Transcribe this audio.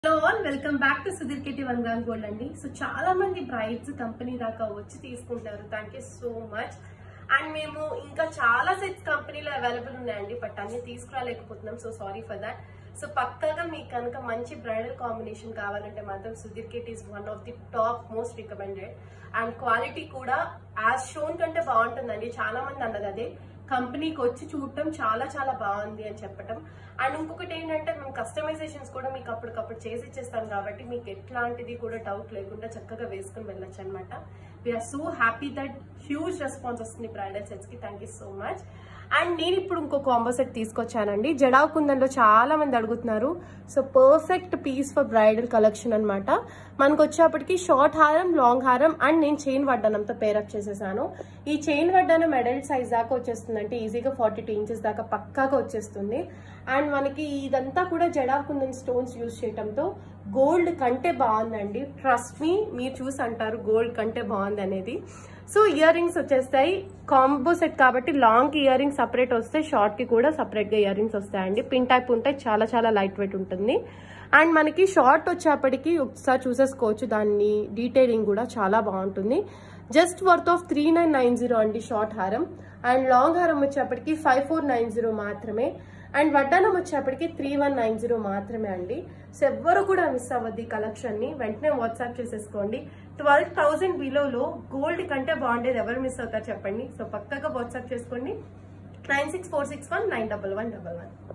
hello all welcome back to Sudheer KT one gram gold అండి so చాలా మంది brides company దాకా వచ్చి తీసుకుంటారు thank you so much and మేము ఇంకా చాలా సెట్స్ కంపెనీలో అవైలబుల్ ఉన్నాయండి బట్ అన్ని తీసుకురాలేకపోతున్నాం so sorry for that so పక్కాగా మీకు కనుక మంచి బ్రైడల్ కాంబినేషన్ కావాలంటే మాత్రం Sudheer kit is one of the top most recommended and quality కూడా యాజ్ షోన్ కంటే బాగుంటుందండి చాలా మంది అన్నది అదే కంపెనీకి వచ్చి చూడటం చాలా చాలా బాగుంది అని చెప్పటం అండ్ ఇంకొకటి ఏంటంటే మేము కస్టమైజేషన్స్ కూడా మీకు అప్పటికప్పుడు చేసి ఇచ్చేస్తాం కాబట్టి మీకు ఎట్లాంటిది కూడా డౌట్ లేకుండా చక్కగా వేసుకుని వెళ్ళొచ్చు అనమాట we are so happy that huge response వస్తుంది బ్రైడల్ సెట్స్ కి thank you so much and నేను ఇప్పుడు ఇంకో కాంబో సెట్ తీసుకొచ్చానండి జడావ్ కుందన్లో చాలా మంది అడుగుతున్నారు so perfect piece for bridal collection అనమాట మనకు వచ్చేప్పటికి షార్ట్ హారం లాంగ్ హారం అండ్ నేను చైన్ వడ్డానంతో పేరప్ చేసేసాను ఈ చైన్ వడ్డానం అడల్ట్ సైజ్ దాకా వచ్చేస్తుంది అంటే ఈజీగా ఫార్టీ టూ ఇంచెస్ దాకా పక్కాగా వచ్చేస్తుంది అండ్ మనకి ఇదంతా కూడా జడావ్ కుందన్ స్టోన్స్ యూజ్ చేయడంతో గోల్డ్ కంటే బాగుందండి ట్రస్ట్ మీ మీరు చూసి అంటారు గోల్డ్ కంటే బాగుంది అనేది సో ఇయర్ రింగ్స్ వచ్చేస్తాయి కాంబో సెట్ కాబట్టి లాంగ్ ఇయర్ రింగ్స్ సపరేట్ వస్తాయి షార్ట్ కి కూడా సపరేట్ గా ఇయర్ రింగ్స్ వస్తాయండి పిన్ టైప్ ఉంటాయి చాలా చాలా లైట్ వెయిట్ ఉంటుంది అండ్ మనకి షార్ట్ వచ్చేప్పటికి ఒకసారి చూసేసుకోవచ్చు దాన్ని డీటెయిలింగ్ కూడా చాలా బాగుంటుంది just worth of three nine nine zero అండి షార్ట్ హారం అండ్ లాంగ్ హారం వచ్చేప్పటికి ఫైవ్ ఫోర్ నైన్ జీరో మాత్రమే అండ్ వడ్డానం వచ్చేప్పటికి త్రీ వన్ నైన్ జీరో మాత్రమే అండి సో ఎవ్వరు కూడా మిస్ అవ్వద్దు ఈ కలెక్షన్ ని వెంటనే వాట్సాప్ చేసేసుకోండి ట్వెల్వ్ థౌసండ్ బిలోలో గోల్డ్ కంటే బాగుండేది ఎవరు మిస్ అవుతారు చెప్పండి సో పక్కగా వాట్సాప్ చేసుకోండి nine six four six one nine double one double one